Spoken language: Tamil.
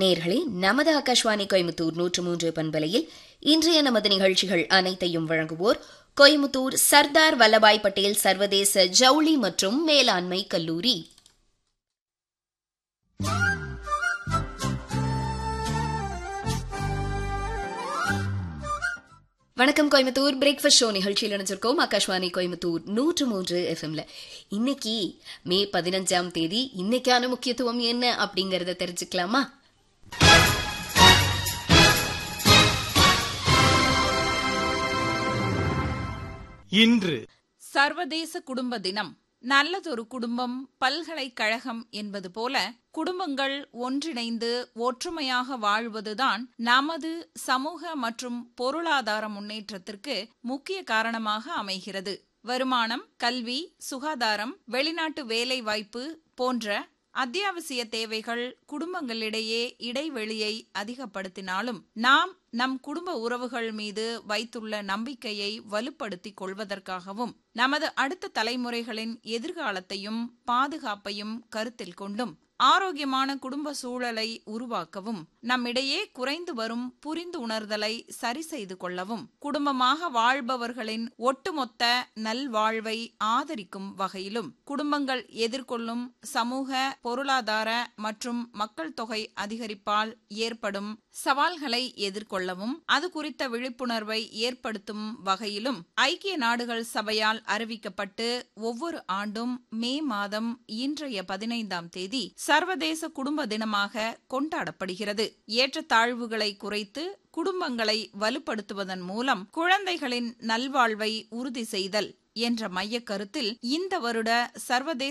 நேர்களே நமது ஆகாஷ்வாணி கோயம்புத்தூர் நூற்று மூன்று பண்பலையில் இன்றைய நமது நிகழ்ச்சிகள் அனைத்தையும் வழங்குவோர் கோயம்புத்தூர் சர்தார் வல்லபாய் பட்டேல் சர்வதேச ஜவுளி மற்றும் மேலாண்மை கல்லூரி வணக்கம் கோயம்புத்தூர் பிரேக்ஃபாஸ்ட் ஷோ நிகழ்ச்சியில் நினைச்சிருக்கோம் ஆகாஷ்வாணி கோயம்புத்தூர் நூற்று மூன்று எஃப்எம்ல இன்னைக்கு மே பதினஞ்சாம் தேதி இன்னைக்கான முக்கியத்துவம் என்ன அப்படிங்கறத தெரிஞ்சுக்கலாமா இன்று சர்வதேச குடும்ப தினம் நல்லதொரு குடும்பம் பல்கலைக்கழகம் என்பது போல குடும்பங்கள் ஒன்றிணைந்து ஒற்றுமையாக வாழ்வதுதான் நமது சமூக மற்றும் பொருளாதார முன்னேற்றத்திற்கு முக்கிய காரணமாக அமைகிறது வருமானம் கல்வி சுகாதாரம் வெளிநாட்டு வேலைவாய்ப்பு போன்ற அத்தியாவசிய தேவைகள் குடும்பங்களிடையே இடைவெளியை அதிகப்படுத்தினாலும் நாம் நம் குடும்ப உறவுகள் மீது வைத்துள்ள நம்பிக்கையை வலுப்படுத்திக் கொள்வதற்காகவும் நமது அடுத்த தலைமுறைகளின் எதிர்காலத்தையும் பாதுகாப்பையும் கருத்தில் கொண்டும் ஆரோக்கியமான குடும்ப சூழலை உருவாக்கவும் நம்மிடையே குறைந்து வரும் புரிந்து உணர்தலை சரி செய்து கொள்ளவும் குடும்பமாக வாழ்பவர்களின் ஒட்டுமொத்த நல்வாழ்வை ஆதரிக்கும் வகையிலும் குடும்பங்கள் எதிர்கொள்ளும் சமூக பொருளாதார மற்றும் மக்கள் தொகை அதிகரிப்பால் ஏற்படும் சவால்களை எதிர்கொள்ளவும் அது குறித்த விழிப்புணர்வை ஏற்படுத்தும் வகையிலும் ஐக்கிய நாடுகள் சபையால் அறிவிக்கப்பட்டு ஒவ்வொரு ஆண்டும் மே மாதம் இன்றைய பதினைந்தாம் தேதி சர்வதேச குடும்ப தினமாக கொண்டாடப்படுகிறது ஏற்றத்தாழ்வுகளை குறைத்து குடும்பங்களை வலுப்படுத்துவதன் மூலம் குழந்தைகளின் நல்வாழ்வை உறுதி செய்தல் என்ற மையக் கருத்தில் இந்த வருட சர்வதேச